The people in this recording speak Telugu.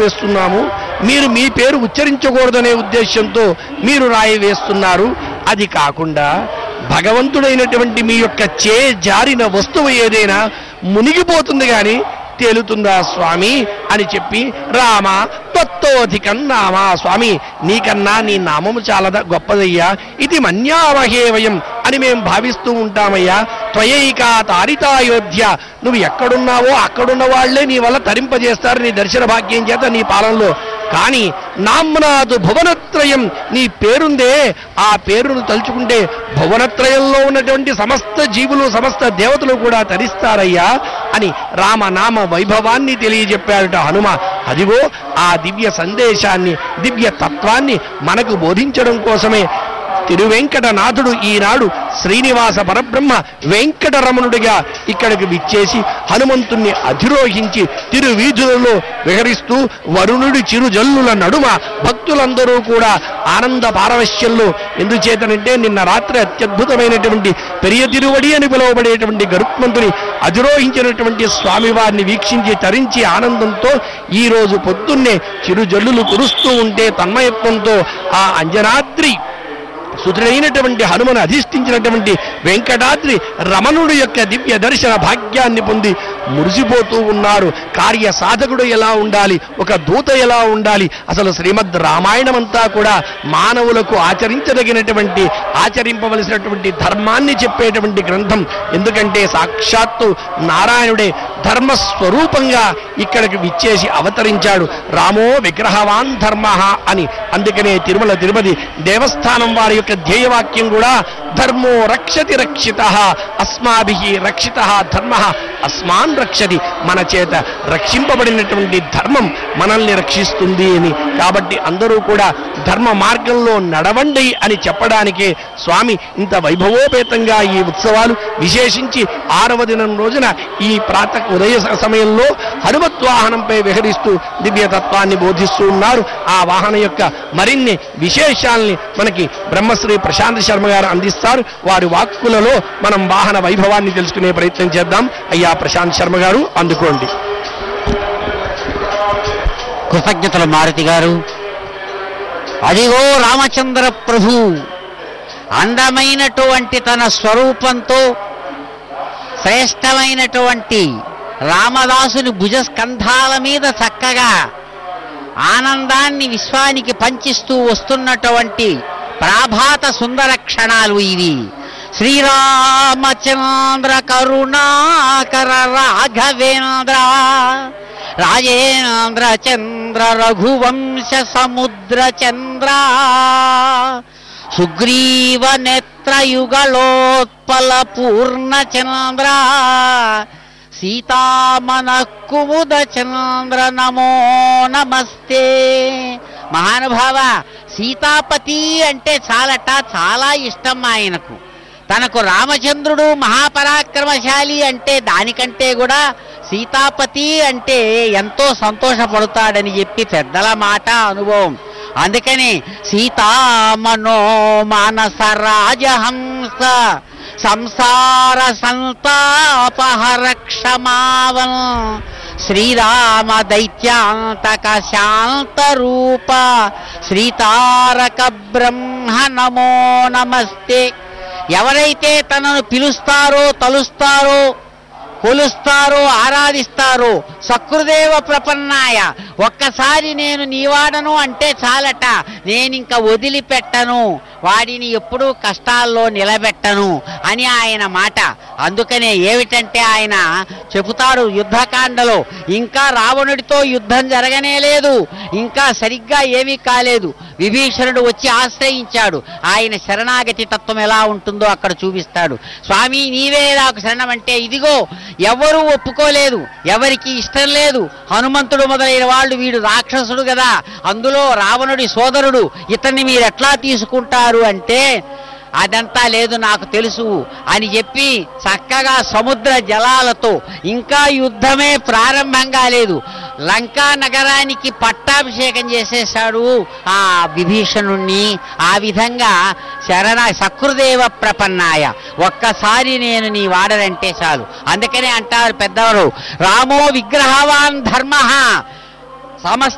వేస్తున్నాము మీరు మీ పేరు ఉచ్చరించకూడదనే ఉద్దేశంతో మీరు రాయి వేస్తున్నారు అది కాకుండా భగవంతుడైనటువంటి మీ యొక్క చే జారిన వస్తువు ఏదైనా మునిగిపోతుంది కానీ తేలుతుందా స్వామి అని చెప్పి రామ తత్వోధికం నామ స్వామి నీకన్నా నీ నామము చాలా ద- గొప్పదయ్యా ఇది మన్యామహే వయం అని మేము భావిస్తూ ఉంటామయ్యా త్వయైకా తారితాయోధ్య నువ్వు ఎక్కడున్నావో అక్కడున్న వాళ్లే నీ వల్ల తరింపజేస్తారు నీ దర్శన భాగ్యం చేత నీ పాలనలో కానీ నామ్నాదు భువనత్రయం నీ పేరుందే ఆ పేరును తలుచుకుంటే భువనత్రయంలో ఉన్నటువంటి సమస్త జీవులు సమస్త దేవతలు కూడా తరిస్తారయ్యా అని రామనామ వైభవాన్ని తెలియజెప్పాడట హనుమ అదిగో ఆ దివ్య సందేశాన్ని దివ్య తత్వాన్ని మనకు బోధించడం కోసమే తిరువెంకటనాథుడు ఈనాడు శ్రీనివాస పరబ్రహ్మ వెంకటరమణుడిగా ఇక్కడికి విచ్చేసి హనుమంతుణ్ణి అధిరోహించి తిరువీధులలో విహరిస్తూ వరుణుడి చిరుజల్లుల నడుమ భక్తులందరూ కూడా ఆనంద పారవశ్యంలో ఎందుచేతనంటే నిన్న రాత్రి అత్యద్భుతమైనటువంటి పెరియ తిరువడి అని పిలువబడేటువంటి గరుత్మంతుని అధిరోహించినటువంటి స్వామివారిని వీక్షించి తరించి ఆనందంతో ఈ రోజు పొద్దున్నే చిరుజల్లులు కురుస్తూ ఉంటే తన్మయత్వంతో ఆ అంజనాద్రి సుతుడైనటువంటి హనుమను అధిష్ఠించినటువంటి వెంకటాద్రి రమణుడు యొక్క దివ్య దర్శన భాగ్యాన్ని పొంది మురిసిపోతూ ఉన్నారు కార్య సాధకుడు ఎలా ఉండాలి ఒక దూత ఎలా ఉండాలి అసలు శ్రీమద్ రామాయణం అంతా కూడా మానవులకు ఆచరించదగినటువంటి ఆచరింపవలసినటువంటి ధర్మాన్ని చెప్పేటువంటి గ్రంథం ఎందుకంటే సాక్షాత్తు నారాయణుడే ధర్మస్వరూపంగా ఇక్కడికి విచ్చేసి అవతరించాడు రామో విగ్రహవాన్ ధర్మ అని అందుకనే తిరుమల తిరుపతి దేవస్థానం వారి యొక్క ధ్యేయవాక్యం కూడా ధర్మో రక్షతి రక్షిత అస్మాభి రక్షిత ధర్మ అస్మాన్ రక్షతి మన చేత రక్షింపబడినటువంటి ధర్మం మనల్ని రక్షిస్తుంది అని కాబట్టి అందరూ కూడా ధర్మ మార్గంలో నడవండి అని చెప్పడానికే స్వామి ఇంత వైభవోపేతంగా ఈ ఉత్సవాలు విశేషించి ఆరవ దినం రోజున ఈ ప్రాత ఉదయ స- సమయంలో హనుమత్ వాహనంపై విహరిస్తూ దివ్యతత్వాన్ని బోధిస్తూ ఉన్నారు ఆ వాహనం యొక్క మరిన్ని విశేషాల్ని మనకి బ్రహ్మశ్రీ ప్రశాంత్ శర్మ గారు అందిస్తారు వారి వాక్కులలో మనం వాహన వైభవాన్ని తెలుసుకునే ప్రయత్నం చేద్దాం అయ్యా ప్రశాంత్ శర్మ గారు అందుకోండి కృతజ్ఞతలు మారుతి గారు అదిగో రామచంద్ర ప్రభు అందమైనటువంటి తన స్వరూపంతో శ్రేష్టమైనటువంటి రామదాసుని భుజస్కంధాల మీద చక్కగా ఆనందాన్ని విశ్వానికి పంచిస్తూ వస్తున్నటువంటి ప్రాభాత సుందర క్షణాలు ఇవి శ్రీరామచంద్ర కరుణాకర రాఘవేంద్ర రాజేంద్ర చంద్ర రఘువంశ సముద్ర చంద్ర సుగ్రీవ నేత్రయుగళోత్పల పూర్ణ చంద్ర సీతామన కుముద చంద్ర నమో నమస్తే మహానుభావ సీతాపతి అంటే చాలట చాలా ఇష్టం ఆయనకు తనకు రామచంద్రుడు మహాపరాక్రమశాలి అంటే దానికంటే కూడా సీతాపతి అంటే ఎంతో సంతోషపడతాడని చెప్పి పెద్దల మాట అనుభవం అందుకని సీతామనో మానస రాజహంస సంసార సంతాపహర క్షమావన్ శ్రీరామ దైత్యాంతక శాంత రూప శ్రీతారక బ్రహ్మ నమో నమస్తే ఎవరైతే తనను పిలుస్తారో తలుస్తారో కొలుస్తారో ఆరాధిస్తారో సకృదేవ ప్రపన్నాయ ఒక్కసారి నేను నీవాడను అంటే చాలట నేనింక వదిలిపెట్టను వాడిని ఎప్పుడూ కష్టాల్లో నిలబెట్టను అని ఆయన మాట అందుకనే ఏమిటంటే ఆయన చెబుతాడు యుద్ధకాండలో ఇంకా రావణుడితో యుద్ధం జరగనే లేదు ఇంకా సరిగ్గా ఏమీ కాలేదు విభీషణుడు వచ్చి ఆశ్రయించాడు ఆయన శరణాగతి తత్వం ఎలా ఉంటుందో అక్కడ చూపిస్తాడు స్వామి నీవే నాకు శరణం అంటే ఇదిగో ఎవరూ ఒప్పుకోలేదు ఎవరికి ఇష్టం లేదు హనుమంతుడు మొదలైన వాళ్ళు వీడు రాక్షసుడు కదా అందులో రావణుడి సోదరుడు ఇతన్ని మీరు ఎట్లా తీసుకుంటారు అంటే అదంతా లేదు నాకు తెలుసు అని చెప్పి చక్కగా సముద్ర జలాలతో ఇంకా యుద్ధమే ప్రారంభం కాలేదు లంకా నగరానికి పట్టాభిషేకం చేసేశాడు ఆ విభీషణుణ్ణి ఆ విధంగా శరణ సకృదేవ ప్రపన్నాయ ఒక్కసారి నేను నీ వాడనంటే చాలు అందుకనే అంటారు పెద్దవారు రామో విగ్రహవాన్ ధర్మ సమస్త